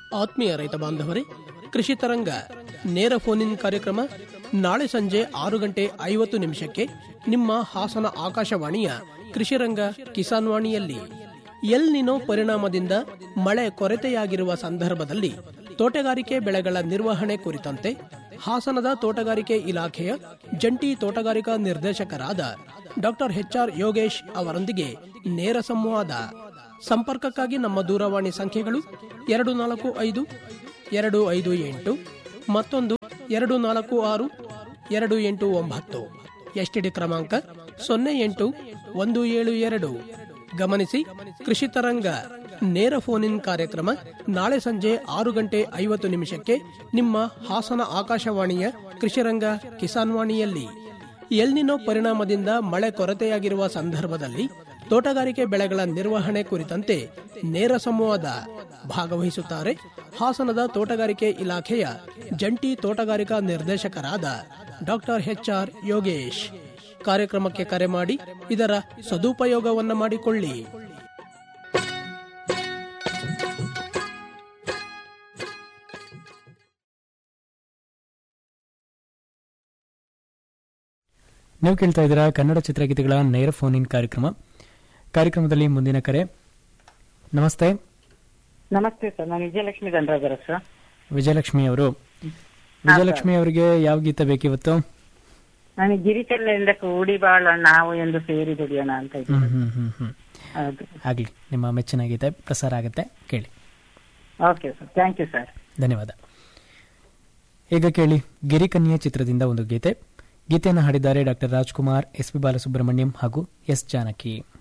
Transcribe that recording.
ಆತ್ಮೀಯ ರೈತ ಬಾಂಧವರೇ ಕೃಷಿ ತರಂಗ ನೇರ ಫೋನ್ ಇನ್ ಕಾರ್ಯಕ್ರಮ ನಾಳೆ ಸಂಜೆ ಆರು ಗಂಟೆ ಐವತ್ತು ನಿಮಿಷಕ್ಕೆ ನಿಮ್ಮ ಹಾಸನ ಆಕಾಶವಾಣಿಯ ಕೃಷಿ ರಂಗ ಕಿಸಾನ್ ವಾಣಿಯಲ್ಲಿ ಎಲ್ ನಿನೋ ಪರಿಣಾಮದಿಂದ ಮಳೆ ಕೊರತೆಯಾಗಿರುವ ಸಂದರ್ಭದಲ್ಲಿ ತೋಟಗಾರಿಕೆ ಬೆಳೆಗಳ ನಿರ್ವಹಣೆ ಕುರಿತಂತೆ ಹಾಸನದ ತೋಟಗಾರಿಕೆ ಇಲಾಖೆಯ ಜಂಟಿ ತೋಟಗಾರಿಕಾ ನಿರ್ದೇಶಕರಾದ ಡಾಕ್ಟರ್ ಎಚ್ಆರ್ ಯೋಗೇಶ್ ಅವರೊಂದಿಗೆ ನೇರ ಸಂವಾದ ಸಂಪರ್ಕಕ್ಕಾಗಿ ನಮ್ಮ ದೂರವಾಣಿ ಸಂಖ್ಯೆಗಳು ಎರಡು ನಾಲ್ಕು ಐದು ಎರಡು ಐದು ಎಂಟು ಮತ್ತೊಂದು ಎರಡು ನಾಲ್ಕು ಆರು ಎರಡು ಎಂಟು ಒಂಬತ್ತು ಎಸ್ಟಿಡಿ ಕ್ರಮಾಂಕ ಸೊನ್ನೆ ಎಂಟು ಒಂದು ಏಳು ಎರಡು ಗಮನಿಸಿ ಕೃಷಿ ತರಂಗ ನೇರ ಫೋನ್ ಇನ್ ಕಾರ್ಯಕ್ರಮ ನಾಳೆ ಸಂಜೆ ಆರು ಗಂಟೆ ಐವತ್ತು ನಿಮಿಷಕ್ಕೆ ನಿಮ್ಮ ಹಾಸನ ಆಕಾಶವಾಣಿಯ ಕೃಷಿರಂಗ ಕಿಸಾನ್ ವಾಣಿಯಲ್ಲಿ ಎಲ್ನಿನೋ ಪರಿಣಾಮದಿಂದ ಮಳೆ ಕೊರತೆಯಾಗಿರುವ ಸಂದರ್ಭದಲ್ಲಿ ತೋಟಗಾರಿಕೆ ಬೆಳೆಗಳ ನಿರ್ವಹಣೆ ಕುರಿತಂತೆ ನೇರ ಸಂವಾದ ಭಾಗವಹಿಸುತ್ತಾರೆ ಹಾಸನದ ತೋಟಗಾರಿಕೆ ಇಲಾಖೆಯ ಜಂಟಿ ತೋಟಗಾರಿಕಾ ನಿರ್ದೇಶಕರಾದ ಡಾಕ್ಟರ್ ಎಚ್ಆರ್ ಯೋಗೇಶ್ ಕಾರ್ಯಕ್ರಮಕ್ಕೆ ಕರೆ ಮಾಡಿ ಇದರ ಸದುಪಯೋಗವನ್ನ ಮಾಡಿಕೊಳ್ಳಿ ನೀವು ಕೇಳ್ತಾ ಇದ್ದೀರಾ ಕನ್ನಡ ಚಿತ್ರಗೀತೆಗಳ ನೇರ ಫೋನ್ ಇನ್ ಕಾರ್ಯಕ್ರಮ ಕಾರ್ಯಕ್ರಮದಲ್ಲಿ ಮುಂದಿನ ಕರೆ ನಮಸ್ತೆ ನಮಸ್ತೆ ಸರ್ ನಾನು ವಿಜಯಲಕ್ಷ್ಮಿ ದಂಡರಾಜರ ಸರ್ ವಿಜಯಲಕ್ಷ್ಮಿ ಅವರು ವಿಜಯಲಕ್ಷ್ಮಿ ಅವರಿಗೆ ಯಾವ ಗೀತೆ ಬೇಕಿವತ್ತು ನಾನು ಗಿರಿಚಂದ್ರದಿಂದ ಕೂಡಿ ಬಾಳೋಣ ನಾವು ಎಂದು ಸೇರಿ ದುಡಿಯೋಣ ಅಂತ ಹ್ಮ್ ಇದ್ದೀನಿ ಹ್ಮ್ ಹ್ಮ್ ಹ್ಮ್ ಹೌದು ಆಗ್ಲಿ ನಿಮ್ಮ ಮೆಚ್ಚಿನ ಗೀತೆ ಪ್ರಸಾರ ಆಗುತ್ತೆ ಕೇಳಿ okay sir thank you sir ಧನ್ಯವಾದ ಈಗ ಕೇಳಿ ಗಿರಿಕನ್ಯೆ ಚಿತ್ರದಿಂದ ಒಂದು ಗೀತೆ ಗೀತೆಯನ್ನು ಹಾಡಿದ್ದಾರೆ doctor Rajkumar S P Balasubrahmanyam ಹಾಗೂ ಎಸ್ ಜಾನಕಿ